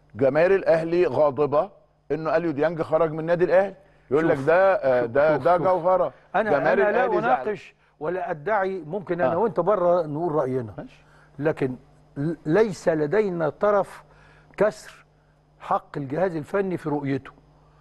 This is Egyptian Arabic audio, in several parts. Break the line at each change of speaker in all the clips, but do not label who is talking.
جماهير الاهلي غاضبه انه اليو ديانج خرج من النادي الاهلي يقول لك ده آه، ده
شوف-
ده
شوف.
جوهره
انا
جماهير
انا لا
الأهلي زعلت.
اناقش ولا ادعي ممكن انا
آه.
وانت بره نقول راينا
ماشي.
لكن ل- ليس لدينا طرف كسر حق الجهاز الفني في رؤيته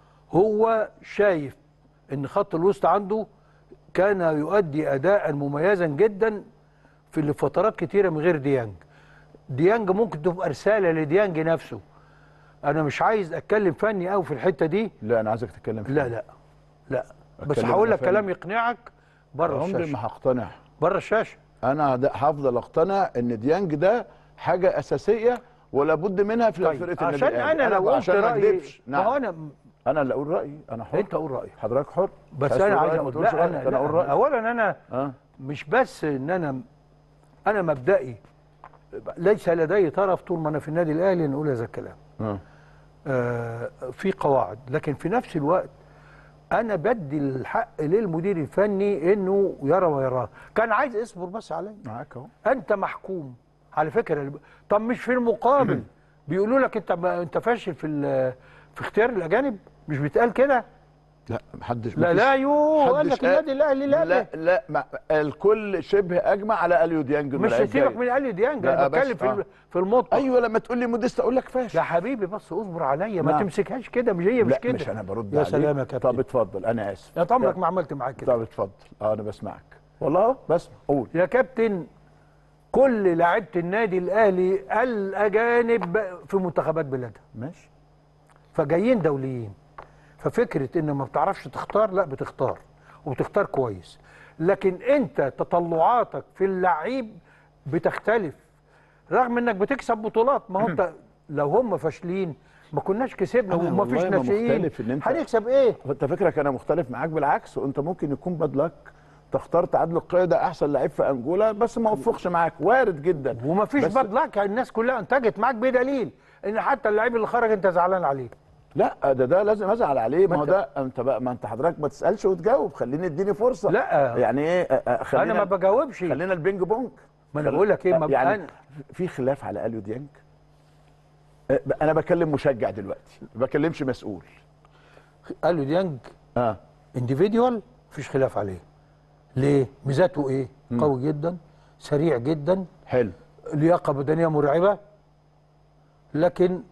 هو شايف ان خط الوسط عنده كان يؤدي اداء مميزا جدا في لفترات كتيره من غير ديانج ديانج ممكن تبقى رساله لديانج نفسه انا مش عايز اتكلم فني قوي في الحته دي
لا انا عايزك تتكلم فيه.
لا لا لا بس
أتكلم
هقول
أنا
لك
فني.
كلام يقنعك بره
عمري
الشاشه
ما هقتنع
بره الشاشه
انا ده- هفضل اقتنع ان ديانج ده حاجه اساسيه ولا بد منها في
طيب
فرقه النادي
عشان
الأهلي.
انا لو
بقى
قلت
عشان ما
رايي
اكذبش
ما هو
نعم
انا
انا اللي اقول رايي انا حر
انت قول رايك
حضرتك حر
بس
عايز
انا
تقول
عايز
رأيك ما
اقول
تقولش
لا
رأيك.
انا
انا اقول
لا
رايي
اولا انا
اه
مش بس ان انا انا مبدئي ليس لدي طرف طول ما انا في النادي الاهلي نقول هذا الكلام
اه
آه في قواعد لكن في نفس الوقت انا بدي الحق للمدير الفني انه يرى ويراه كان عايز اصبر بس عليا
معاك اهو
انت محكوم على فكره طب مش في المقابل بيقولوا لك انت ما انت فاشل في ال- في اختيار الاجانب مش بيتقال كده
لا محدش
لا
مفيش-
لا يو قال
محدش
لك النادي الاهلي لا,
لا لا ما الكل شبه اجمع على اليو ديانج إنه
مش
لعيب
سيبك
جيد.
من الي ديانج
لا،
انا
بس-
بتكلم في
آه.
الم- في المطلق
ايوه لما تقول لي موديست اقول لك فاشل
يا حبيبي بس اصبر عليا ما
نعم.
تمسكهاش كده مش هي مش
لا
كده
مش انا برد
يا
عليك.
سلام يا كابتن
طب اتفضل انا اسف
يا عمرك ما عملت معاك كده
طب اتفضل اه انا بسمعك والله اهو بسمع قول
يا كابتن كل لاعيبه النادي الاهلي الاجانب في منتخبات بلادها
ماشي
فجايين دوليين ففكره ان ما بتعرفش تختار لا بتختار وبتختار كويس لكن انت تطلعاتك في اللعيب بتختلف رغم انك بتكسب بطولات ما هو انت لو هم فاشلين ما كناش كسبنا
أنا
وما فيش
والله ما
ناشئين
مختلف إن أنت-
هنكسب ايه
وانت فكرك انا مختلف معاك بالعكس وانت ممكن يكون بدلك تختار تعادل القيادة احسن لعيب في انجولا بس ما وفقش معاك وارد جدا
وما فيش
بس-
باد لك الناس كلها انتجت معاك بدليل ان حتى اللعيب اللي خرج انت زعلان عليه
لا ده ده لازم ازعل عليه ما
ما
هو
أنت-
ده انت بقى ما انت حضرتك ما تسالش وتجاوب خليني اديني فرصه
لا.
يعني ايه آه، آه، خلينا
انا ما بجاوبش
خلينا البينج بونج
ما أنا
خل-
بقول لك إيه، ما ب-
يعني
أنا-
في خلاف على اليو ديانج آه، انا بكلم مشجع دلوقتي ما بكلمش مسؤول
قال له ديانج
اه
انديفيديوال مفيش خلاف عليه ليه ميزاته ايه قوي جدا سريع جدا
حلو
لياقه بدنيه مرعبه لكن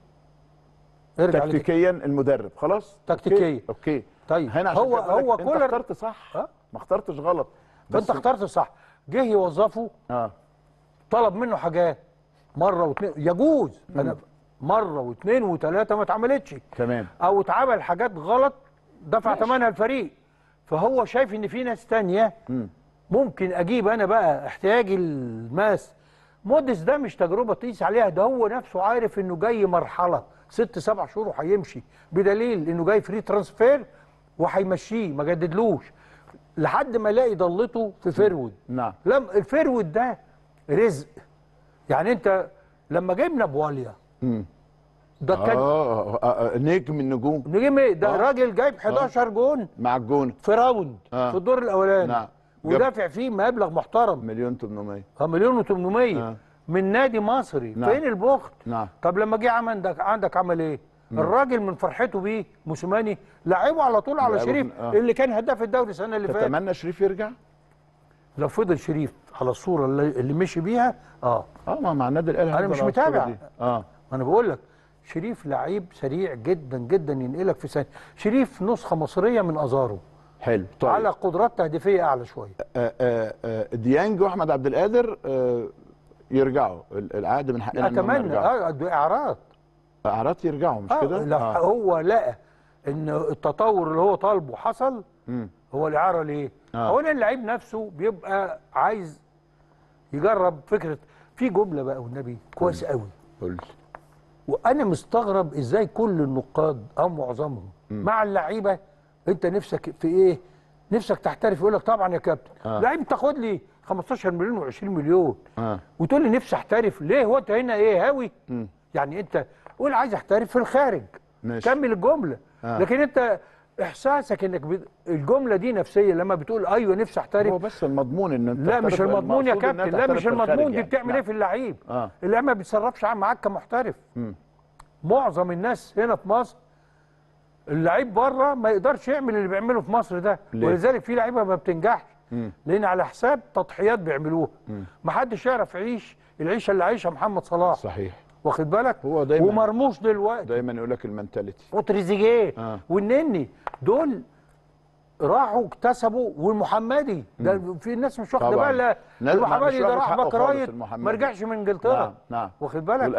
ارجع لك
تكتيكيا المدرب خلاص
تكتيكيا.
اوكي, أوكي.
طيب
هنا عشان
هو
كده بقول
هو
لك انت
كولر
اخترت صح
آه.
ما اخترتش غلط
فانت اخترت صح جه يوظفه
اه
طلب منه حاجات مره واثنين يجوز انا مره واثنين وثلاثه ما اتعملتش
تمام
او اتعمل حاجات غلط دفع
ماشي.
ثمنها الفريق فهو شايف ان في ناس تانية
مم.
ممكن اجيب انا بقى احتياجي الماس موديس ده مش تجربه تقيس عليها ده هو نفسه عارف انه جاي مرحله ست سبع شهور وهيمشي بدليل انه جاي فري ترانسفير وهيمشيه ما جددلوش لحد ما الاقي ضلته في فيرود
نعم
لم الفيرود ده رزق يعني انت لما جبنا بواليا
مم.
ده كان
آه, آه, آه نجم النجوم
نجم ايه ده
آه.
راجل جايب 11 جون
مع الجون
في راوند
آه.
في الدور الاولاني
نعم.
ودافع فيه مبلغ محترم
مليون 800
اه مليون و800
آه.
من نادي مصري
نعم.
فين البخت
نعم
طب لما جه عمل عندك عندك عمل ايه الراجل من فرحته بيه موسيماني لعبه على طول على
لعبه
شريف
في- آه.
اللي كان هداف الدوري السنه اللي فاتت
تتمنى شريف يرجع؟
لو فضل شريف على الصوره اللي, اللي مشي بيها اه
اه ما مع النادي الاهلي
أنا
هيفضل
مش
على الصورة
متابع.
دي. اه
انا بقول لك شريف لعيب سريع جدا جدا ينقلك في ثانيه شريف نسخه مصريه من ازارو
حلو طيب
على قدرات تهديفيه اعلى شويه
آه آه آه ديانج واحمد عبد القادر آه يرجعوا ال- العقد من حقنا انهم
اتمنى
يرجعوا
اه دي اعراض
اعارات يرجعوا مش
آه
كده؟
لا هو لقى ان التطور اللي هو طالبه حصل
مم.
هو الاعاره ليه؟
آه.
اولا اللعيب نفسه بيبقى عايز يجرب فكره في جمله بقى والنبي كويس قوي
قول لي.
وانا مستغرب ازاي كل النقاد او معظمهم مع اللعيبه انت نفسك في ايه؟ نفسك تحترف يقول لك طبعا يا كابتن
آه.
لعيب تاخد لي 15 مليون و20 مليون
اه
وتقول لي نفسي احترف ليه هو انت هنا ايه هاوي
مم.
يعني انت قول عايز احترف في الخارج
ماشي.
كمل الجمله
آه.
لكن انت احساسك انك بت... الجمله دي نفسيه لما بتقول ايوه نفسي
هو
احترف
بس المضمون ان انت
لا مش
تحترف-
المضمون يا
المقصود إنها
كابتن لا
تحترف
مش
في الخارج
المضمون دي
يعني.
بتعمل ايه
نعم.
في اللعيب
اه
اللعيب ما بيتصرفش معاك كمحترف
مم.
معظم الناس هنا في مصر اللعيب بره ما يقدرش يعمل اللي بيعمله في مصر ده
ليه؟
ولذلك في لعيبه ما بتنجحش لان على حساب تضحيات بيعملوها ما حدش يعرف يعيش العيشه اللي عايشها محمد صلاح
صحيح
واخد بالك
هو دايما-
ومرموش دلوقتي
دايما يقول لك المنتاليتي
وتريزيجيه
آه.
والنني دول راحوا اكتسبوا والمحمدي ده في ناس مش واخده
طبعاً.
بالها
ناس- ما-
المحمدي
مش
ده
واخد
راح
حقه
باك
خالص
رايت
المحمدي.
ما رجعش من انجلترا
نعم، نعم.
واخد بالك